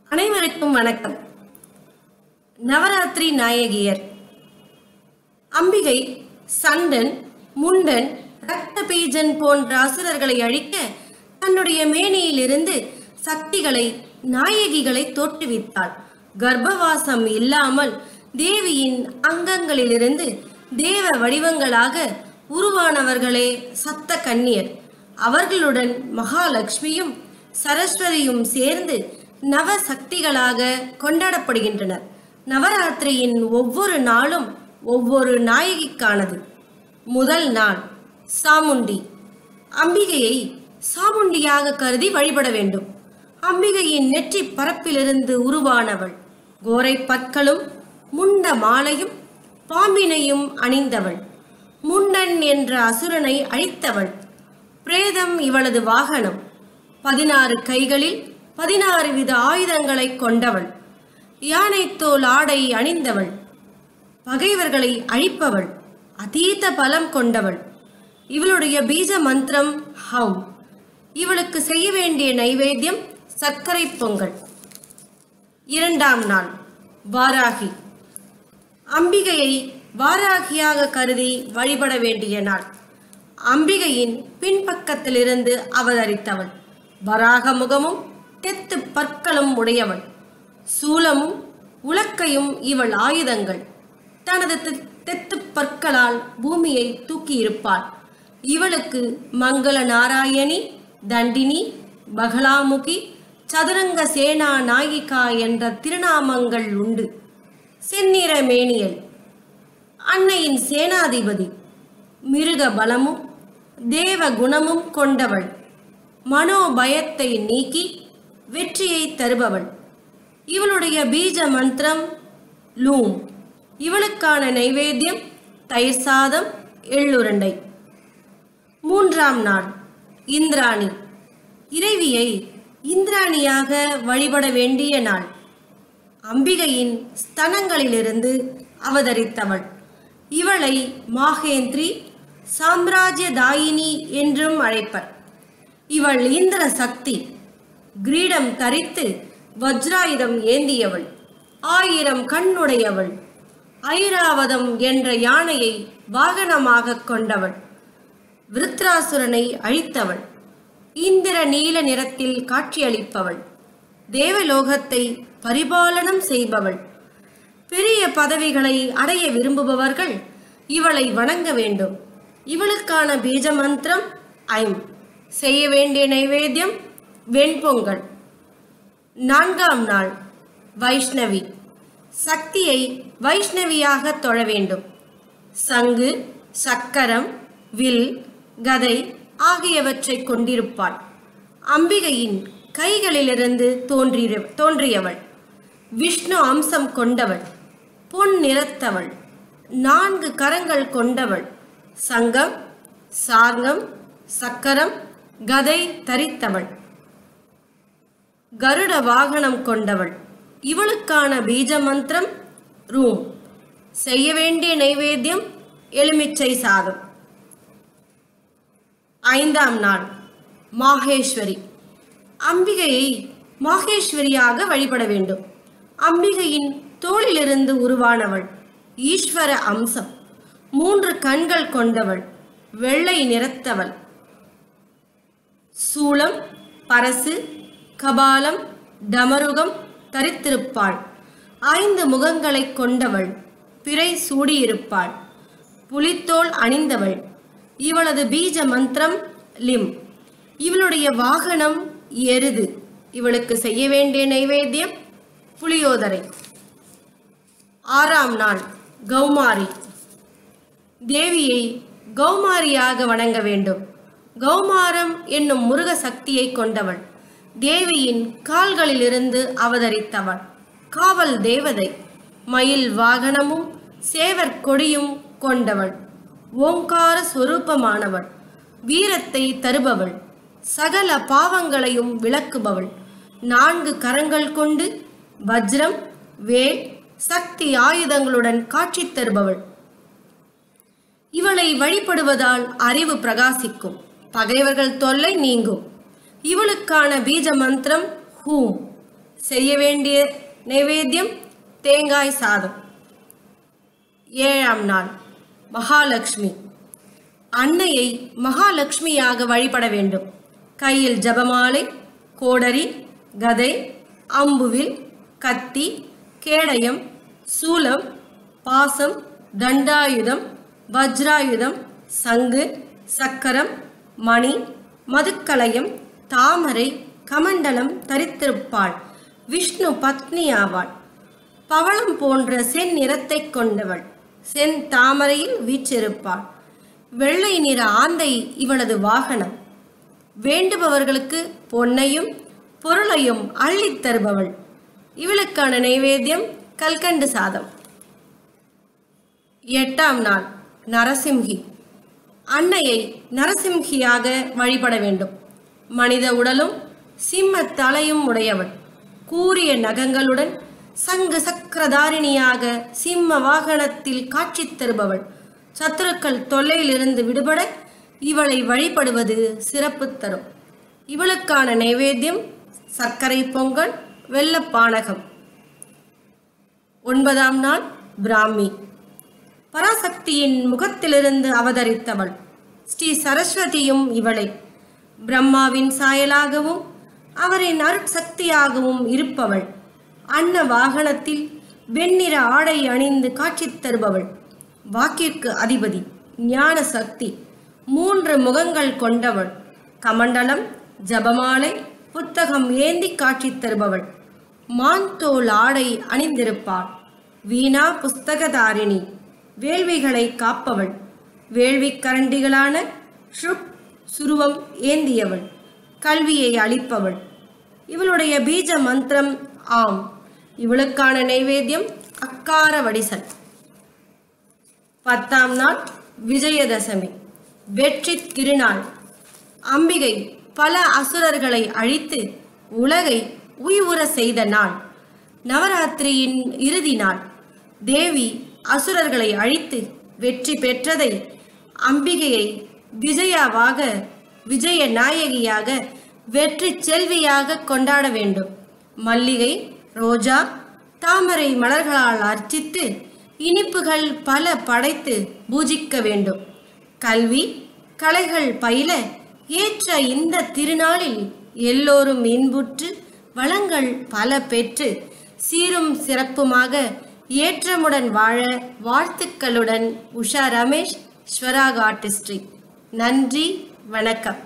அனைவருக்கும் வணக்கம் நவராத்திரி நாயகியர் அம்பிகை சண்டன் முண்டன் ரக்தபீஜன் போன்ற அசுரர்களை அழிக்க தன்னுடைய மேனியிலிருந்து சக்திகளை நாயகிகளை தோற்றுவித்தாள் கர்ப்பவாசம் இல்லாமல் தேவியின் அங்கங்களிலிருந்து தேவ வடிவங்களாக உருவானவர்களே சப்த கன்னியர் அவர்களுடன் மகாலட்சுமியும் சரஸ்வதியும் சேர்ந்து நவ சக்திகளாக கொண்டாடப்படுகின்றனர் நவராத்திரியின் ஒவ்வொரு நாளும் ஒவ்வொரு நாயகிக்கானது முதல் நாள் சாமுண்டி அம்பிகையை சாமுண்டியாக கருதி வழிபட வேண்டும் அம்பிகையின் நெற்றி பரப்பிலிருந்து உருவானவள் கோரை பற்களும் முண்ட மாலையும் பாம்பினையும் அணிந்தவள் முண்டன் என்ற அசுரனை அழித்தவள் பிரேதம் இவளது வாகனம் பதினாறு கைகளில் பதினாறு வித ஆயுதங்களை கொண்டவள் யானைத்தோல் ஆடை அணிந்தவள் பகைவர்களை அழிப்பவள் அதீத பலம் கொண்டவள் இவளுடைய பீஜ மந்திரம் ஹம் இவளுக்கு செய்ய வேண்டிய நைவேத்தியம் சர்க்கரை பொங்கல் இரண்டாம் நாள் வாராகி அம்பிகையை வாராகியாக கருதி வழிபட வேண்டிய நாள் அம்பிகையின் பின்பக்கத்திலிருந்து அவதரித்தவள் வராக முகமும் தெத்து பற்களும் உடையவள் சூலமும் உலக்கையும் இவள் ஆயுதங்கள் தனது தெ- தெத்து பற்களால் பூமியை தூக்கியிருப்பாள் இவளுக்கு மங்கள நாராயணி தண்டினி பகலாமுகி சதுரங்க சேனா நாயிகா என்ற திருநாமங்கள் உண்டு செந்நிற மேனியல் அன்னையின் சேனாதிபதி மிருக பலமும் தேவ குணமும் கொண்டவள் மனோபயத்தை நீக்கி வெற்றியை தருபவள் இவளுடைய பீஜ மந்திரம் லூம் இவளுக்கான நைவேத்தியம் தயிர் சாதம் எள்ளுருண்டை மூன்றாம் நாள் இந்திராணி இறைவியை இந்திராணியாக வழிபட வேண்டிய நாள் அம்பிகையின் ஸ்தனங்களிலிருந்து அவதரித்தவள் இவளை மாகேந்திரி சாம்ராஜ்யதாயினி என்றும் அழைப்பர் இவள் இந்திர சக்தி கிரீடம் தரித்து வஜ்ராயுதம் ஏந்தியவள் ஆயிரம் கண்ணுடையவள் ஐராவதம் என்ற யானையை வாகனமாக கொண்டவள் விருத்ராசுரனை அழித்தவள் இந்திர நீல நிறத்தில் காட்சியளிப்பவள் தேவலோகத்தை பரிபாலனம் செய்பவள் பெரிய பதவிகளை அடைய விரும்புபவர்கள் இவளை வணங்க வேண்டும் இவளுக்கான பீஜ மந்திரம் ஐம் செய்ய வேண்டிய நைவேத்தியம் வெண்பொங்கல் நான்காம் நாள் வைஷ்ணவி சக்தியை வைஷ்ணவியாக தொழ வேண்டும் சங்கு சக்கரம் வில் கதை ஆகியவற்றை கொண்டிருப்பாள் அம்பிகையின் கைகளிலிருந்து தோன்றிய தோன்றியவள் விஷ்ணு அம்சம் கொண்டவள் பொன் நிறத்தவள் நான்கு கரங்கள் கொண்டவள் சங்கம் சார்ங்கம் சக்கரம் கதை தரித்தவள் கருட வாகனம் கொண்டவள் இவளுக்கான பீஜ மந்திரம் ரூம் செய்ய வேண்டிய நைவேத்தியம் எலுமிச்சை சாதம் ஐந்தாம் நாள் மாகேஸ்வரி அம்பிகையை மாகேஸ்வரியாக வழிபட வேண்டும் அம்பிகையின் தோளிலிருந்து உருவானவள் ஈஸ்வர அம்சம் மூன்று கண்கள் கொண்டவள் வெள்ளை நிறத்தவள் சூளம் பரசு கபாலம் டமருகம் தரித்திருப்பாள் ஐந்து முகங்களைக் கொண்டவள் பிறை சூடியிருப்பாள் புலித்தோல் அணிந்தவள் இவளது பீஜ மந்திரம் லிம் இவளுடைய வாகனம் எருது இவளுக்கு செய்ய வேண்டிய நைவேத்தியம் புளியோதரை ஆறாம் நாள் கௌமாரி தேவியை கௌமாரியாக வணங்க வேண்டும் கௌமாரம் என்னும் முருக சக்தியை கொண்டவள் தேவியின் கால்களிலிருந்து அவதரித்தவள் காவல் தேவதை மயில் வாகனமும் சேவர் கொடியும் கொண்டவள் ஓங்கார சொரூபமானவள் வீரத்தை தருபவள் சகல பாவங்களையும் விளக்குபவள் நான்கு கரங்கள் கொண்டு வஜ்ரம் வேல் சக்தி ஆயுதங்களுடன் காட்சி தருபவள் இவளை வழிபடுவதால் அறிவு பிரகாசிக்கும் பகைவர்கள் தொல்லை நீங்கும் இவளுக்கான பீஜ மந்திரம் ஹூம் செய்ய வேண்டிய நைவேத்தியம் தேங்காய் சாதம் ஏழாம் நாள் மகாலட்சுமி அன்னையை மகாலட்சுமியாக வழிபட வேண்டும் கையில் ஜபமாலை கோடரி கதை அம்புவில் கத்தி கேடயம் சூலம் பாசம் தண்டாயுதம் வஜ்ராயுதம் சங்கு சக்கரம் மணி மதுக்கலயம் தாமரை கமண்டலம் தரித்திருப்பாள் விஷ்ணு பத்னி ஆவாள் பவளம் போன்ற செந்நிறத்தை கொண்டவள் செந் தாமரையில் வீற்றிருப்பாள் வெள்ளை நிற ஆந்தை இவளது வாகனம் வேண்டுபவர்களுக்கு பொன்னையும் பொருளையும் அள்ளித் தருபவள் இவளுக்கான நைவேத்தியம் கல்கண்டு சாதம் எட்டாம் நாள் நரசிம்ஹி அன்னையை நரசிம்ஹியாக வழிபட வேண்டும் மனித உடலும் சிம்ம தலையும் உடையவள் கூரிய நகங்களுடன் சங்கு சக்கரதாரிணியாக சிம்ம வாகனத்தில் காட்சி தருபவள் சத்துருக்கள் தொல்லையிலிருந்து விடுபட இவளை வழிபடுவது சிறப்பு தரும் இவளுக்கான நைவேத்தியம் சர்க்கரை பொங்கல் வெள்ளப்பானகம் ஒன்பதாம் நாள் பிராமி பராசக்தியின் முகத்திலிருந்து அவதரித்தவள் ஸ்ரீ சரஸ்வதியும் இவளே பிரம்மாவின் சாயலாகவும் அவரின் அருட்சக்தியாகவும் இருப்பவள் அன்ன வாகனத்தில் வெண்ணிற ஆடை அணிந்து காட்சி தருபவள் வாக்கிற்கு அதிபதி ஞான சக்தி மூன்று முகங்கள் கொண்டவள் கமண்டலம் ஜபமாலை புத்தகம் ஏந்தி காட்சி தருபவள் மான் தோல் ஆடை அணிந்திருப்பாள் வீணா புஸ்தகதாரிணி வேள்விகளை காப்பவள் வேள்விக் கரண்டிகளான ஷுப் சுருவம் ஏந்தியவள் கல்வியை அளிப்பவள் இவளுடைய பீஜ மந்திரம் ஆம் இவளுக்கான நைவேத்தியம் அக்கார வடிசல் பத்தாம் நாள் விஜயதசமி வெற்றி திருநாள் அம்பிகை பல அசுரர்களை அழித்து உலகை உய்வுற செய்த நாள் நவராத்திரியின் இறுதி நாள் தேவி அசுரர்களை அழித்து வெற்றி பெற்றதை அம்பிகையை விஜயாவாக விஜய நாயகியாக வெற்றி செல்வியாக கொண்டாட வேண்டும் மல்லிகை ரோஜா தாமரை மலர்களால் அர்ச்சித்து இனிப்புகள் பல படைத்து பூஜிக்க வேண்டும் கல்வி கலைகள் பயில ஏற்ற இந்த திருநாளில் எல்லோரும் இன்புற்று வளங்கள் பல பெற்று சீரும் சிறப்புமாக ஏற்றமுடன் வாழ வாழ்த்துக்களுடன் உஷா ரமேஷ் ஸ்வராக் ஆர்டிஸ்ட்ரி நன்றி வணக்கம்